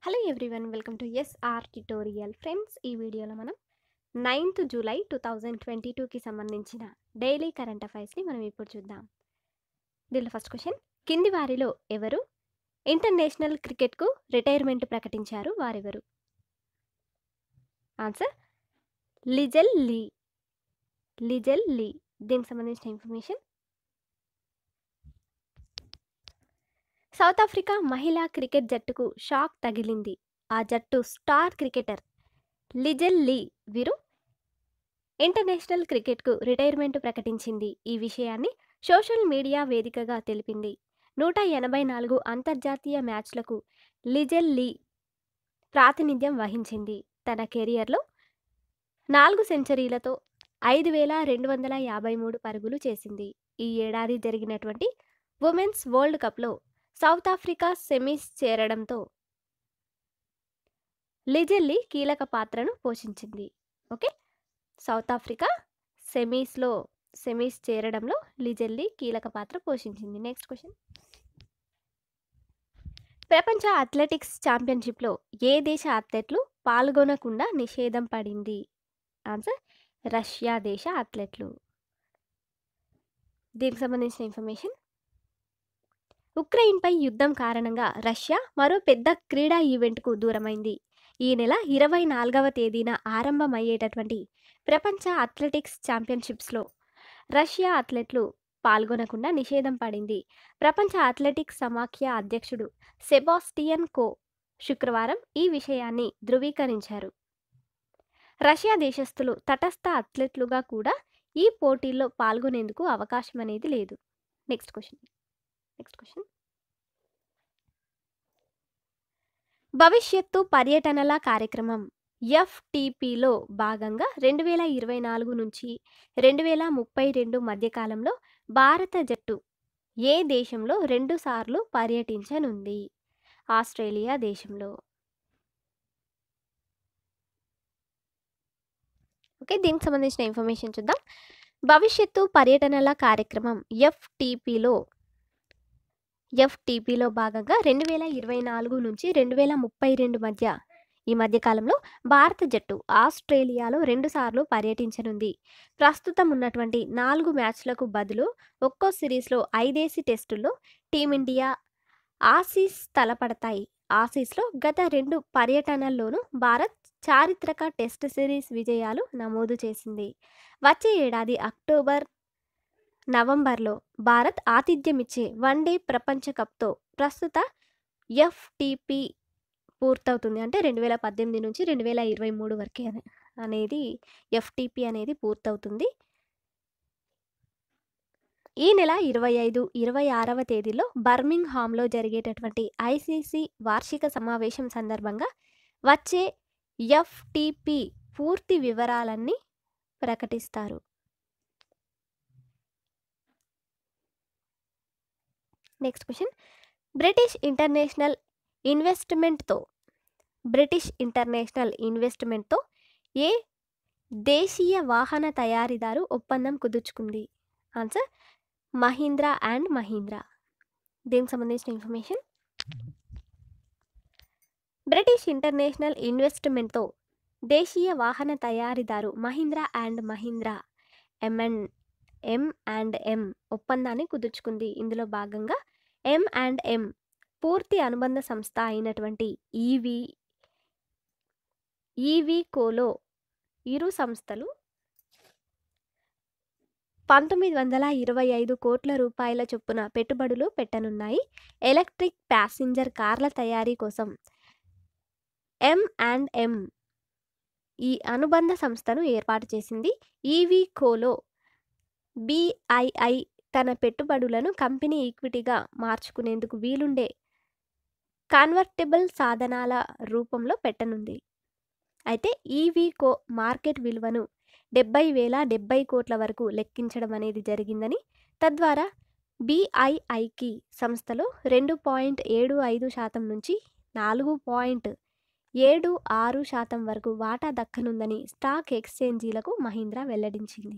hello everyone welcome to SR tutorial friends ఈ వీడియోలో మనం ninth July two thousand twenty టూకి సంబంధించిన డైలీ కరెంట్ అఫైర్స్ని మనం ఇప్పుడు చూద్దాం దీనిలో ఫస్ట్ క్వశ్చన్ కింది వారిలో ఎవరు ఇంటర్నేషనల్ క్రికెట్కు రిటైర్మెంట్ ప్రకటించారు వారెవరు answer Lizelle Lee Lizelle Lee దీనికి సంబంధించిన ఇన్ఫర్మేషన్ సౌత్ ఆఫ్రికా మహిళా క్రికెట్ జట్టుకు షాక్ తగిలింది ఆ జట్టు స్టార్ క్రికెటర్ లిజెల్ లీ వీరు ఇంటర్నేషనల్ క్రికెట్కు రిటైర్మెంట్ ప్రకటించింది ఈ విషయాన్ని సోషల్ మీడియా వేదికగా తెలిపింది నూట ఎనభై నాలుగు అంతర్జాతీయ మ్యాచ్లకు లిజెల్ లీ ప్రాతినిధ్యం వహించింది తన కెరియర్లో నాలుగు సెంచరీలతో ఐదు వేల రెండు వందల యాభై మూడు పరుగులు చేసింది ఈ ఏడాది జరిగినటువంటి ఉమెన్స్ వరల్డ్ కప్లో సౌత్ ఆఫ్రికా సెమీస్ చేరడంతో లిజెల్లీ కీలక పాత్రను పోషించింది ఓకే సౌత్ ఆఫ్రికా సెమీస్లో సెమీస్ చేరడంలో లిజెల్లీ కీలక పాత్ర పోషించింది నెక్స్ట్ క్వశ్చన్ ప్రపంచ అథ్లెటిక్స్ ఛాంపియన్షిప్లో ఏ దేశ అథ్లెట్లు పాల్గొనకుండా నిషేధం పడింది ఆన్సర్ రష్యా దేశ అథ్లెట్లు దీనికి సంబంధించిన ఇన్ఫర్మేషన్ ఉక్రెయిన్పై యుద్ధం కారణంగా రష్యా మరో పెద్ద క్రీడా ఈవెంట్కు దూరమైంది ఈ నెల ఇరవై నాలుగవ తేదీన ఆరంభమయ్యేటటువంటి ప్రపంచ అథ్లెటిక్స్ ఛాంపియన్షిప్స్లో రష్యా అథ్లెట్లు పాల్గొనకుండా నిషేధం పడింది ప్రపంచ అథ్లెటిక్స్ సమాఖ్య అధ్యక్షుడు సెబాస్టియన్ కో శుక్రవారం ఈ విషయాన్ని ధృవీకరించారు రష్యా దేశస్థులు తటస్థ అథ్లెట్లుగా కూడా ఈ పోటీల్లో పాల్గొనేందుకు అవకాశం అనేది లేదు నెక్స్ట్ క్వశ్చన్ నెక్స్ట్ క్వశ్చన్ భవిష్యత్తు పర్యటనల కార్యక్రమం ఎఫ్టిపిలో భాగంగా రెండు వేల ఇరవై నాలుగు నుంచి రెండు వేల ముప్పై రెండు మధ్యకాలంలో భారత జట్టు ఏ దేశంలో రెండుసార్లు పర్యటించనుంది ఆస్ట్రేలియా దేశంలో ఓకే దీనికి సంబంధించిన ఇన్ఫర్మేషన్ చూద్దాం భవిష్యత్తు పర్యటనల కార్యక్రమం ఎఫ్టిపిలో ఎఫ్టీపీలో భాగంగా రెండు వేల ఇరవై నాలుగు నుంచి రెండు వేల ముప్పై రెండు మధ్య ఈ మధ్యకాలంలో భారత జట్టు ఆస్ట్రేలియాలో రెండుసార్లు పర్యటించనుంది ప్రస్తుతం ఉన్నటువంటి నాలుగు మ్యాచ్లకు బదులు ఒక్కో సిరీస్లో ఐదేసి టెస్టుల్లో టీమిండియా ఆసీస్ తలపడతాయి ఆసీస్లో గత రెండు పర్యటనల్లోనూ భారత్ చారిత్రక టెస్ట్ సిరీస్ విజయాలు నమోదు చేసింది వచ్చే ఏడాది అక్టోబర్ నవంబర్లో భారత్ ఆతిథ్యమిచ్చే వన్డే ప్రపంచ కప్తో ప్రస్తుత ఎఫ్టిపి పూర్తవుతుంది అంటే రెండు వేల పద్దెనిమిది నుంచి రెండు వేల ఇరవై మూడు వరకే అనే- అనేది ఎఫ్టిపి అనేది పూర్తవుతుంది ఈ నెల ఇరవై ఐదు ఇరవై ఆరవ తేదీలో బర్మింగ్ హామ్లో జరిగేటటువంటి ఐసీసీ వార్షిక సమావేశం సందర్భంగా వచ్చే ఎఫ్టిపి పూర్తి వివరాలన్నీ ప్రకటిస్తారు నెక్స్ట్ క్వశ్చన్ బ్రిటిష్ ఇంటర్నేషనల్ ఇన్వెస్ట్మెంట్తో బ్రిటిష్ ఇంటర్నేషనల్ ఇన్వెస్ట్మెంట్తో ఏ దేశీయ వాహన తయారీదారు ఒప్పందం కుదుర్చుకుంది ఆన్సర్ మహీంద్రా అండ్ మహీంద్రా దీనికి సంబంధించిన ఇన్ఫర్మేషన్ బ్రిటిష్ ఇంటర్నేషనల్ ఇన్వెస్ట్మెంట్తో దేశీయ వాహన తయారీదారు Mahindra and Mahindra M N M and M ఒప్పందాన్ని కుదుర్చుకుంది ఇందులో భాగంగా ఎం అండ్ ఎం పూర్తి అనుబంధ సంస్థ అయినటువంటి ఈవి ఈవి కోలో ఇరు సంస్థలు పంతొమ్మిది వందల ఇరవై ఐదు కోట్ల రూపాయల చొప్పున పెట్టుబడులు పెట్టనున్నాయి ఎలక్ట్రిక్ ప్యాసింజర్ కార్ల తయారీ కోసం ఎం అండ్ ఎం ఈ అనుబంధ సంస్థను ఏర్పాటు చేసింది ఈవి కోలో బిఐఐ తన పెట్టుబడులను కంపెనీ ఈక్విటీగా మార్చుకునేందుకు వీలుండే కన్వర్టబుల్ సాధనాల రూపంలో పెట్టనుంది అయితే ఈవీకో మార్కెట్ విలువను డెబ్బై వేల డెబ్బై కోట్ల వరకు లెక్కించడం అనేది జరిగిందని తద్వారా బిఐఐకి సంస్థలో రెండు పాయింట్ ఏడు ఐదు శాతం నుంచి నాలుగు పాయింట్ ఏడు ఆరు శాతం వరకు వాటా దక్కనుందని స్టాక్ ఎక్స్చేంజీలకు మహీంద్రా వెల్లడించింది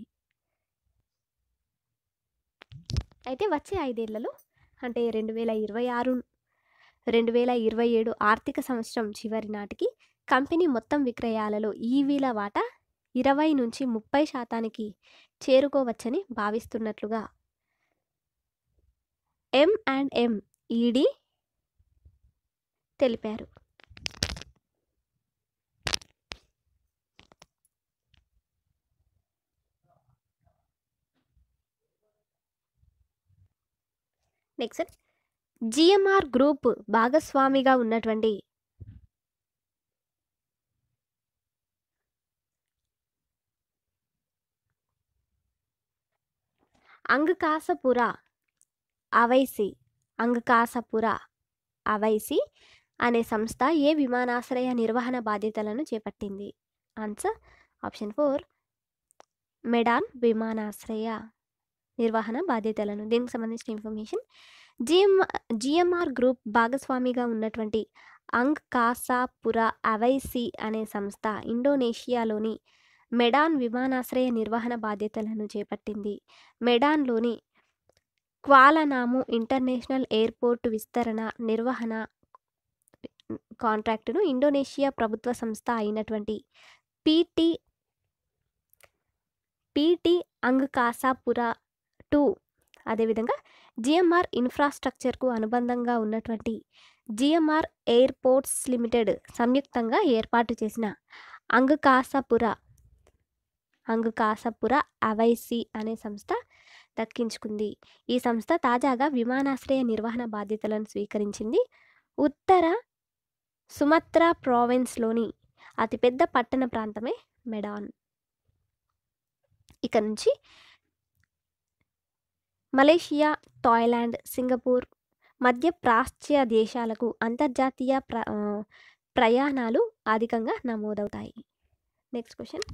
అయితే వచ్చే ఐదేళ్లలో అంటే రెండు వేల ఇరవై ఆరు రెండు వేల ఇరవై ఏడు ఆర్థిక సంవత్సరం చివరి నాటికి కంపెనీ మొత్తం విక్రయాలలో ఈవీల వాటా ఇరవై నుంచి ముప్పై శాతానికి చేరుకోవచ్చని భావిస్తున్నట్లుగా ఎం అండ్ ఎం ఈడీ తెలిపారు నెక్స్ట్ జిఎంఆర్ గ్రూప్ భాగస్వామిగా ఉన్నటువంటి అంగకాసపుర అవైసి అంగకాసపుర అవైసి అనే సంస్థ ఏ విమానాశ్రయ నిర్వహణ బాధ్యతలను చేపట్టింది ఆన్సర్ ఆప్షన్ ఫోర్ మెడాన్ విమానాశ్రయ నిర్వహణ బాధ్యతలను దీనికి సంబంధించిన ఇన్ఫర్మేషన్ జిఎం జిఎంఆర్ గ్రూప్ భాగస్వామిగా ఉన్నటువంటి అంగ్ కాసాపుర అవైసి అనే సంస్థ ఇండోనేషియాలోని మెడాన్ విమానాశ్రయ నిర్వహణ బాధ్యతలను చేపట్టింది మెడాన్లోని క్వాలనాము ఇంటర్నేషనల్ ఎయిర్పోర్ట్ విస్తరణ నిర్వహణ కాంట్రాక్టును ఇండోనేషియా ప్రభుత్వ సంస్థ అయినటువంటి పీటీ పీటీ అంగకాసాపుర టూ అదేవిధంగా జిఎంఆర్ ఇన్ఫ్రాస్ట్రక్చర్కు అనుబంధంగా ఉన్నటువంటి జిఎంఆర్ ఎయిర్పోర్ట్స్ లిమిటెడ్ సంయుక్తంగా ఏర్పాటు చేసిన అంగకాసపుర అంగకాసపుర అవైసి అనే సంస్థ దక్కించుకుంది ఈ సంస్థ తాజాగా విమానాశ్రయ నిర్వహణ బాధ్యతలను స్వీకరించింది ఉత్తర సుమత్రా ప్రావిన్స్లోని అతిపెద్ద పట్టణ ప్రాంతమే మెడాన్ ఇక నుంచి మలేషియా థాయిలాండ్ సింగపూర్ మధ్య ప్రాచ్య దేశాలకు అంతర్జాతీయ ప్ర ఆ, ప్రయాణాలు అధికంగా నమోదవుతాయి next question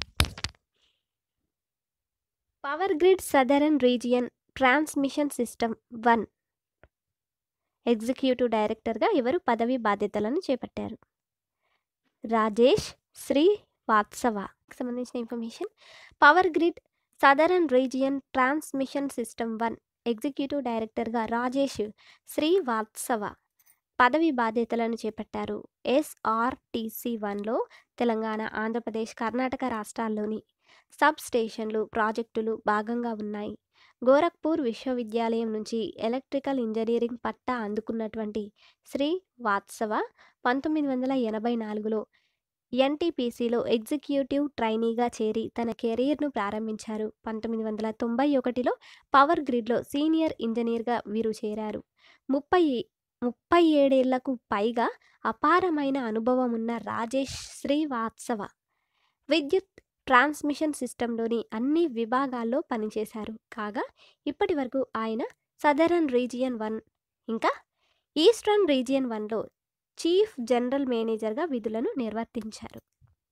power grid southern region transmission system one executive డైరెక్టర్గా ఎవరు పదవి బాధ్యతలను చేపట్టారు రాజేష్ శ్రీ వాత్సవ సంబంధించిన information power grid southern region transmission system one executive డైరెక్టర్గా రాజేష్ శ్రీవాత్సవ పదవి బాధ్యతలను చేపట్టారు ఎస్ఆర్టీసీ వన్లో తెలంగాణ ఆంధ్రప్రదేశ్ కర్ణాటక రాష్ట్రాల్లోని సబ్ స్టేషన్లు ప్రాజెక్టులు భాగంగా ఉన్నాయి గోరఖ్పూర్ విశ్వవిద్యాలయం నుంచి ఎలక్ట్రికల్ ఇంజనీరింగ్ పట్టా అందుకున్నటువంటి శ్రీ వాత్సవ పంతొమ్మిది వందల ఎనభై నాలుగులో ఎన్టీపీసీలో ఎగ్జిక్యూటివ్ ట్రైనీగా చేరి తన కెరీర్ను ప్రారంభించారు పంతొమ్మిది వందల తొంభై ఒకటిలో పవర్ గ్రిడ్లో సీనియర్ ఇంజనీర్గా వీరు చేరారు ముప్పై ముప్పై ఏడేళ్లకు పైగా అపారమైన అనుభవం ఉన్న రాజేష్ శ్రీవాత్సవ విద్యుత్ ట్రాన్స్మిషన్ సిస్టంలోని అన్ని విభాగాల్లో పనిచేశారు కాగా ఇప్పటి వరకు ఆయన సదరన్ రీజియన్ వన్ ఇంకా ఈస్టర్న్ రీజియన్ వన్లో చీఫ్ జనరల్ మేనేజర్గా విధులను నిర్వర్తించారు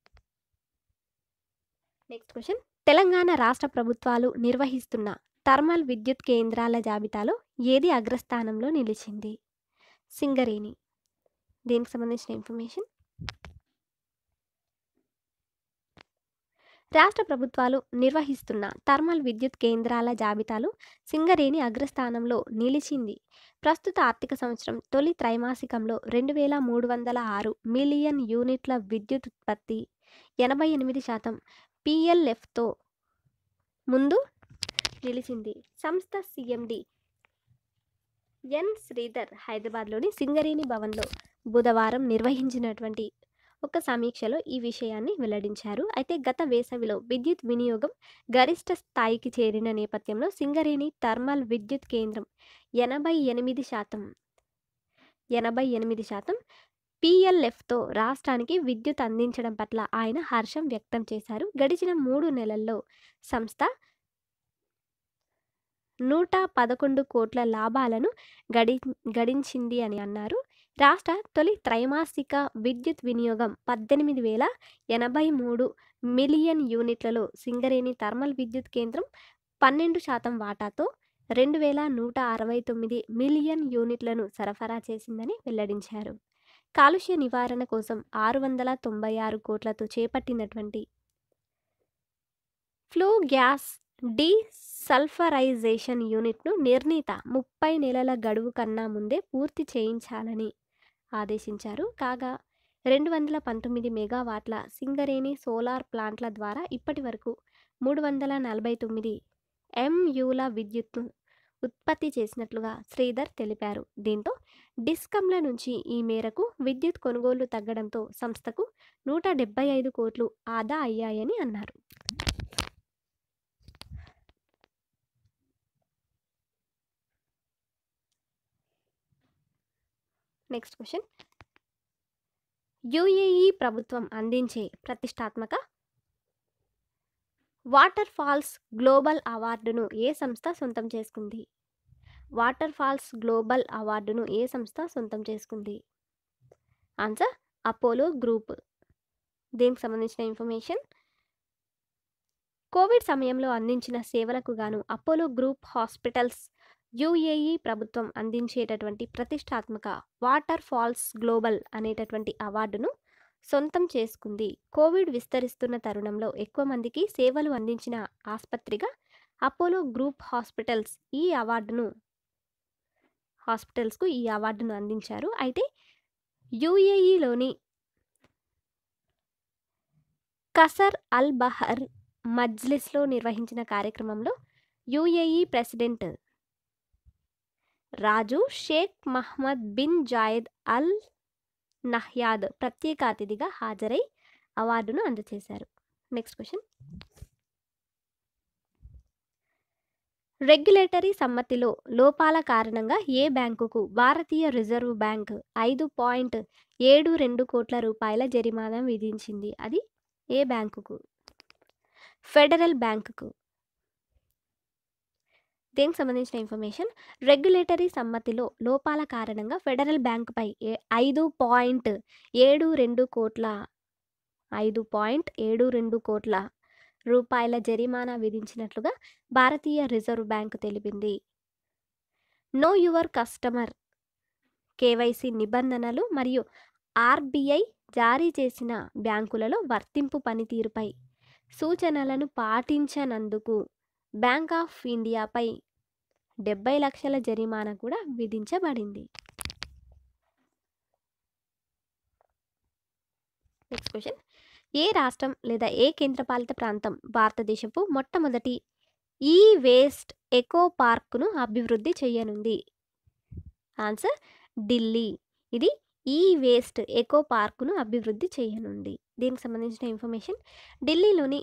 నెక్స్ట్ క్వశ్చన్ తెలంగాణ రాష్ట్ర ప్రభుత్వాలు నిర్వహిస్తున్న థర్మల్ విద్యుత్ కేంద్రాల జాబితాలో ఏది అగ్రస్థానంలో నిలిచింది సింగరేణి దీనికి సంబంధించిన ఇన్ఫర్మేషన్ రాష్ట్ర ప్రభుత్వాలు నిర్వహిస్తున్న థర్మల్ విద్యుత్ కేంద్రాల జాబితాలో సింగరేణి అగ్రస్థానంలో నిలిచింది ప్రస్తుత ఆర్థిక సంవత్సరం తొలి త్రైమాసికంలో రెండు వేల మూడు వందల ఆరు మిలియన్ యూనిట్ల విద్యుత్ ఉత్పత్తి ఎనభై ఎనిమిది శాతం పిఎల్ఎఫ్తో ముందు నిలిచింది సంస్థ సిఎండి ఎన్ శ్రీధర్ హైదరాబాద్లోని సింగరేణి భవన్లో బుధవారం నిర్వహించినటువంటి ఒక సమీక్షలో ఈ విషయాన్ని వెల్లడించారు అయితే గత వేసవిలో విద్యుత్ వినియోగం గరిష్ట స్థాయికి చేరిన నేపథ్యంలో సింగరేణి థర్మల్ విద్యుత్ కేంద్రం ఎనభై ఎనిమిది శాతం ఎనభై ఎనిమిది శాతం పిఎల్ఎఫ్తో రాష్ట్రానికి విద్యుత్ అందించడం పట్ల ఆయన హర్షం వ్యక్తం చేశారు గడిచిన మూడు నెలల్లో సంస్థ నూట పదకొండు కోట్ల లాభాలను గడి గడించింది అని అన్నారు రాష్ట్ర తొలి త్రైమాసిక విద్యుత్ వినియోగం పద్దెనిమిది వేల ఎనభై మూడు మిలియన్ యూనిట్లలో సింగరేణి థర్మల్ విద్యుత్ కేంద్రం పన్నెండు శాతం వాటాతో రెండు వేల నూట అరవై తొమ్మిది మిలియన్ యూనిట్లను సరఫరా చేసిందని వెల్లడించారు కాలుష్య నివారణ కోసం ఆరు వందల తొంభై ఆరు కోట్లతో చేపట్టినటువంటి ఫ్లూ గ్యాస్ డీసల్ఫరైజేషన్ యూనిట్ను నిర్ణీత ముప్పై నెలల గడువు కన్నా ముందే పూర్తి చేయించాలని ఆదేశించారు కాగా రెండు వందల పంతొమ్మిది మెగావాట్ల సింగరేణి సోలార్ ప్లాంట్ల ద్వారా ఇప్పటి వరకు మూడు వందల నలభై తొమ్మిది ఎంయూల విద్యుత్ను ఉత్పత్తి చేసినట్లుగా శ్రీధర్ తెలిపారు దీంతో డిస్కంల నుంచి ఈ మేరకు విద్యుత్ కొనుగోళ్లు తగ్గడంతో సంస్థకు నూట డెబ్బై ఐదు కోట్లు ఆదా అయ్యాయని అన్నారు నెక్స్ట్ క్వశ్చన్ యుఏఈ ప్రభుత్వం అందించే ప్రతిష్టాత్మక వాటర్ ఫాల్స్ గ్లోబల్ అవార్డును ఏ సంస్థ సొంతం చేసుకుంది వాటర్ ఫాల్స్ గ్లోబల్ అవార్డును ఏ సంస్థ సొంతం చేసుకుంది ఆన్సర్ అపోలో గ్రూప్ దీనికి సంబంధించిన ఇన్ఫర్మేషన్ కోవిడ్ సమయంలో అందించిన సేవలకు గాను అపోలో గ్రూప్ హాస్పిటల్స్ యుఏఈ ప్రభుత్వం అందించేటటువంటి ప్రతిష్టాత్మక వాటర్ ఫాల్స్ గ్లోబల్ అనేటటువంటి అవార్డును సొంతం చేసుకుంది కోవిడ్ విస్తరిస్తున్న తరుణంలో ఎక్కువ మందికి సేవలు అందించిన ఆసుపత్రిగా అపోలో గ్రూప్ హాస్పిటల్స్ ఈ అవార్డును హాస్పిటల్స్కు ఈ అవార్డును అందించారు అయితే యుఏఈలోని కసర్ అల్ బహర్ మజ్లిస్లో నిర్వహించిన కార్యక్రమంలో యుఏఈ ప్రెసిడెంట్ రాజు Sheikh Mohammed bin Zayed Al Nahyan ప్రత్యేక అతిథిగా హాజరై అవార్డును అందజేశారు నెక్స్ట్ క్వశ్చన్ రెగ్యులేటరీ సమ్మతిలో లోపాల కారణంగా ఏ బ్యాంకుకు భారతీయ రిజర్వ్ బ్యాంక్ ఐదు పాయింట్ ఏడు రెండు కోట్ల రూపాయల జరిమానా విధించింది అది ఏ బ్యాంకుకు ఫెడరల్ బ్యాంకుకు దీనికి సంబంధించిన ఇన్ఫర్మేషన్ రెగ్యులేటరీ సమ్మతిలో లోపాల కారణంగా ఫెడరల్ బ్యాంకుపై ఏ- ఐదు పాయింట్ ఏడు రెండు కోట్ల ఐదు పాయింట్ ఏడు రెండు కోట్ల రూపాయల జరిమానా విధించినట్లుగా భారతీయ రిజర్వ్ బ్యాంక్ తెలిపింది నో యువర్ కస్టమర్ కేవైసీ నిబంధనలు మరియు ఆర్బీఐ జారీ చేసిన బ్యాంకులలో వర్తింపు పనితీరుపై సూచనలను పాటించనందుకు బ్యాంక్ ఆఫ్ ఇండియాపై డెబ్బై లక్షల జరిమానా కూడా విధించబడింది నెక్స్ట్ క్వశ్చన్ ఏ రాష్ట్రం లేదా ఏ కేంద్రపాలిత ప్రాంతం భారతదేశపు మొట్టమొదటి ఈ వేస్ట్ ఎకో పార్క్ను అభివృద్ధి చేయనుంది ఆన్సర్ ఢిల్లీ ఇది ఈ వేస్ట్ ఎకో పార్కును అభివృద్ధి చేయనుంది దీనికి సంబంధించిన ఇన్ఫర్మేషన్ ఢిల్లీలోని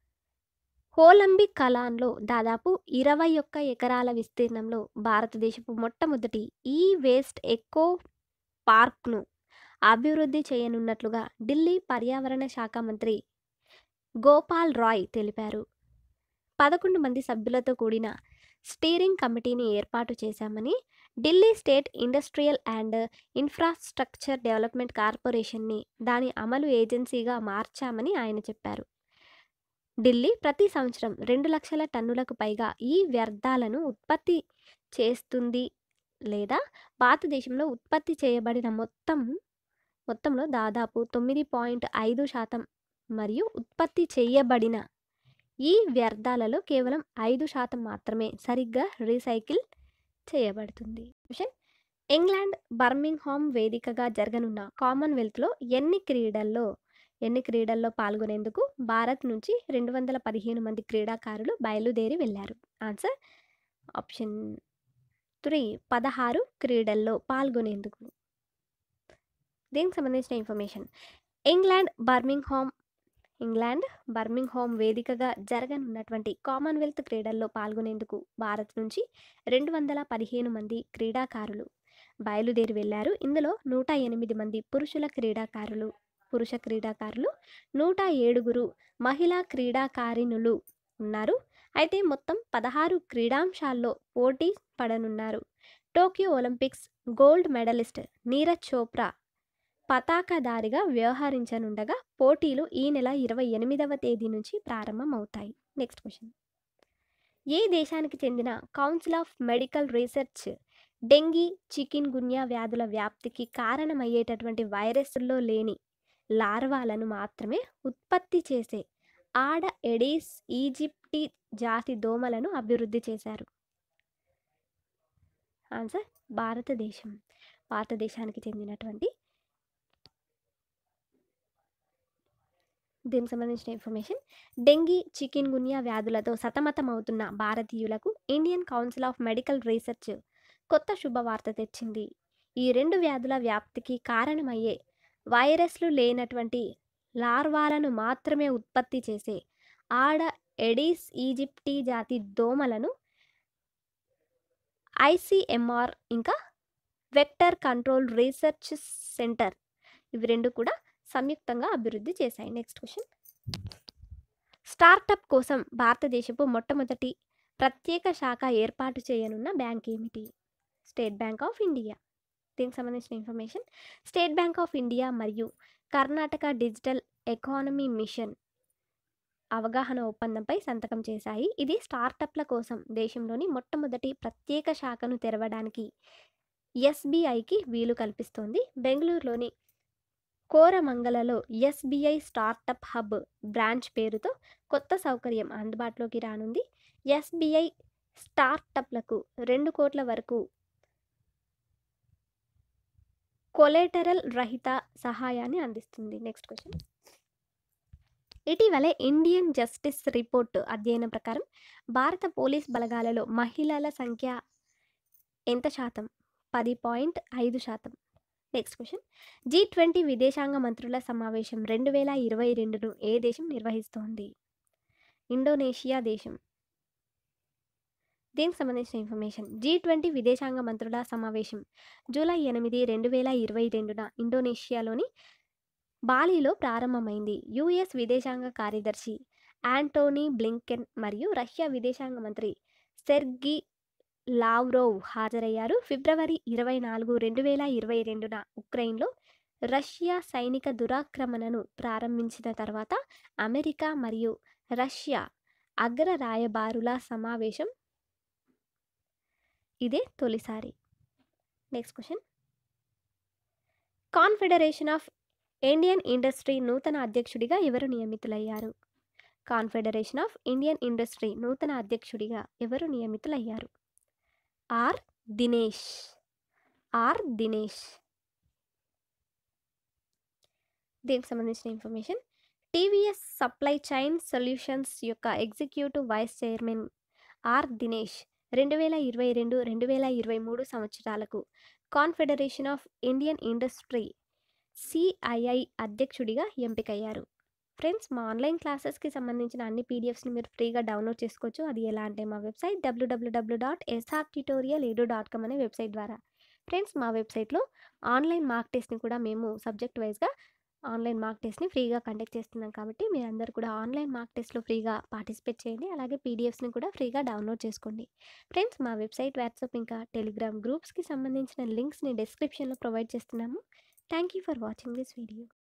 హోలంబిక్ కలాన్లో దాదాపు ఇరవై ఒక్క ఎకరాల విస్తీర్ణంలో భారతదేశపు మొట్టమొదటి ఈ వేస్ట్ ఎకో పార్క్ను అభివృద్ధి చేయనున్నట్లుగా ఢిల్లీ పర్యావరణ శాఖ మంత్రి గోపాల్ రాయ్ తెలిపారు పదకొండు మంది సభ్యులతో కూడిన స్టీరింగ్ కమిటీని ఏర్పాటు చేశామని Delhi state industrial and infrastructure development కార్పొరేషన్ని దాని అమలు ఏజెన్సీగా మార్చామని ఆయన చెప్పారు ఢిల్లీ ప్రతి సంవత్సరం రెండు లక్షల టన్నులకు పైగా ఈ వ్యర్థాలను ఉత్పత్తి చేస్తుంది లేదా భారతదేశంలో ఉత్పత్తి చేయబడిన మొత్తం మొత్తంలో దాదాపు తొమ్మిది పాయింట్ ఐదు శాతం మరియు ఉత్పత్తి చేయబడిన ఈ వ్యర్థాలలో కేవలం ఐదు శాతం మాత్రమే సరిగ్గా రీసైకిల్ చేయబడుతుంది క్వశ్చన్ ఇంగ్లాండ్ బర్మింగ్హామ్ వేదికగా జరగనున్న కామన్వెల్త్లో ఎన్ని క్రీడల్లో ఎన్ని క్రీడల్లో పాల్గొనేందుకు భారత్ నుంచి రెండు వందల పదిహేను మంది క్రీడాకారులు బయలుదేరి వెళ్ళారు ఆన్సర్ ఆప్షన్ త్రీ పదహారు క్రీడల్లో పాల్గొనేందుకు దీనికి సంబంధించిన information England Birmingham England Birmingham వేదికగా జరగనున్నటువంటి కామన్వెల్త్ క్రీడల్లో పాల్గొనేందుకు భారత్ నుంచి రెండు వందల పదిహేను మంది క్రీడాకారులు బయలుదేరి వెళ్ళారు ఇందులో నూట ఎనిమిది మంది పురుషుల క్రీడాకారులు పురుష క్రీడాకారులు నూట ఏడుగురు మహిళా క్రీడాకారిణులు ఉన్నారు అయితే మొత్తం పదహారు క్రీడాంశాల్లో పోటీ పడనున్నారు Tokyo Olympics gold medallist Neeraj Chopra పతాకధారిగా వ్యవహరించనుండగా పోటీలు ఈ నెల ఇరవై ఎనిమిదవ తేదీ నుంచి ప్రారంభమవుతాయి నెక్స్ట్ క్వశ్చన్ ఏ దేశానికి చెందిన council of medical research dengue chikungunya వ్యాధుల వ్యాప్తికి కారణమయ్యేటటువంటి వైరస్ల్లో లేని లార్వాలను మాత్రమే ఉత్పత్తి చేసే ఆడ ఎడీస్ ఈజిప్టి జాతి దోమలను అభివృద్ధి చేశారు ఆన్సర్ భారతదేశం భారతదేశానికి చెందినటువంటి దీనికి సంబంధించిన ఇన్ఫర్మేషన్ డెంగీ చికెన్ గున్యా వ్యాధులతో సతమతమవుతున్న భారతీయులకు Indian council of medical research కొత్త శుభవార్త తెచ్చింది ఈ రెండు వ్యాధుల వ్యాప్తికి కారణమయ్యే వైరస్లు లేనటువంటి లార్వాలను మాత్రమే ఉత్పత్తి చేసే ఆడ ఎడీస్ ఈజిప్టీ జాతి దోమలను ఐసీఎంఆర్ ఇంకా వెక్టర్ కంట్రోల్ రీసెర్చ్ సెంటర్ ఇవి రెండు కూడా సంయుక్తంగా అభివృద్ధి చేశాయి నెక్స్ట్ క్వశ్చన్ స్టార్టప్ కోసం భారతదేశపు మొట్టమొదటి ప్రత్యేక శాఖ ఏర్పాటు చేయనున్న బ్యాంక్ ఏమిటి స్టేట్ బ్యాంక్ ఆఫ్ ఇండియా దీనికి సంబంధించిన information State Bank of India మరియు కర్ణాటక డిజిటల్ ఎకానమీ మిషన్ అవగాహన ఒప్పందంపై సంతకం చేశాయి ఇది స్టార్టప్ల కోసం దేశంలోని మొట్టమొదటి ప్రత్యేక శాఖను తెరవడానికి ఎస్బీఐకి వీలు కల్పిస్తోంది బెంగళూరులోని కోరమంగలలో ఎస్బీఐ స్టార్టప్ హబ్ బ్రాంచ్ పేరుతో కొత్త సౌకర్యం అందుబాటులోకి రానుంది ఎస్బీఐ స్టార్టప్లకు రెండు కోట్ల వరకు కొలేటరల్ రహిత సహాయాన్ని అందిస్తుంది నెక్స్ట్ క్వశ్చన్ ఇటీవలే ఇండియన్ జస్టిస్ రిపోర్ట్ అధ్యయనం ప్రకారం భారత పోలీస్ బలగాలలో మహిళల సంఖ్య ఎంత శాతం పది పాయింట్ ఐదు శాతం నెక్స్ట్ క్వశ్చన్ జీ ట్వంటీ విదేశాంగ మంత్రుల సమావేశం రెండు వేల ఇరవై రెండును ఏ దేశం నిర్వహిస్తోంది ఇండోనేషియా దేశం దీనికి సంబంధించిన ఇన్ఫర్మేషన్ జీ ట్వంటీ విదేశాంగ మంత్రుల సమావేశం జూలై ఎనిమిది రెండు వేల ఇరవై రెండున ఇండోనేషియాలోని బాలీలో ప్రారంభమైంది యుఎస్ విదేశాంగ కార్యదర్శి యాంటోనీ బ్లింకెన్ మరియు రష్యా విదేశాంగ మంత్రి సెర్గి లావ్రోవ్ హాజరయ్యారు ఫిబ్రవరి ఇరవై నాలుగు రెండు వేల ఇరవై రెండున ఉక్రెయిన్లో రష్యా సైనిక దురాక్రమణను ప్రారంభించిన తర్వాత అమెరికా మరియు రష్యా అగ్ర రాయబారుల సమావేశం ఇదే తొలిసారి next question Confederation of Indian Industry నూతన అధ్యక్షుడిగా ఎవరు నియమితులయ్యారు కాన్ఫెడరేషన్ ఆఫ్ ఇండియన్ ఇండస్ట్రీ నూతన అధ్యక్షుడిగా ఎవరు నియమితులయ్యారు ఆర్ దినేష్ ఆర్ దినేష్ దీనికి సంబంధించిన information TVS supply chain solutions యొక్క executive vice chairman R Dinesh రెండు వేల ఇరవై రెండు రెండు వేల ఇరవై మూడు సంవత్సరాలకు Confederation of Indian Industry CII అధ్యక్షుడిగా ఎంపికయ్యారు ఫ్రెండ్స్ మా ఆన్లైన్ క్లాసెస్కి సంబంధించిన అన్ని పీడిఎఫ్స్ని మీరు ఫ్రీగా డౌన్లోడ్ చేసుకోవచ్చు అది ఎలా అంటే మా website WWW dot SR tutorial ఏడు డాట్ కామ్ అనే వెబ్సైట్ ద్వారా ఫ్రెండ్స్ మా వెబ్సైట్లో ఆన్లైన్ మార్క్ టెస్ట్ని కూడా మేము సబ్జెక్ట్ వైజ్గా ఆన్లైన్ మార్క్ టెస్ట్ని ఫ్రీగా కండక్ట్ చేస్తున్నాం కాబట్టి మీరందరూ కూడా ఆన్లైన్ మార్క్ టెస్ట్లో ఫ్రీగా పార్టిసిపేట్ చేయండి అలాగే పీడిఎఫ్స్ని కూడా ఫ్రీగా డౌన్లోడ్ చేసుకోండి ఫ్రెండ్స్ మా వెబ్సైట్ వాట్సాప్ ఇంకా టెలిగ్రామ్ గ్రూప్స్కి సంబంధించిన లింక్స్ని డిస్క్రిప్షన్లో ప్రొవైడ్ చేస్తున్నాము thank you for watching this video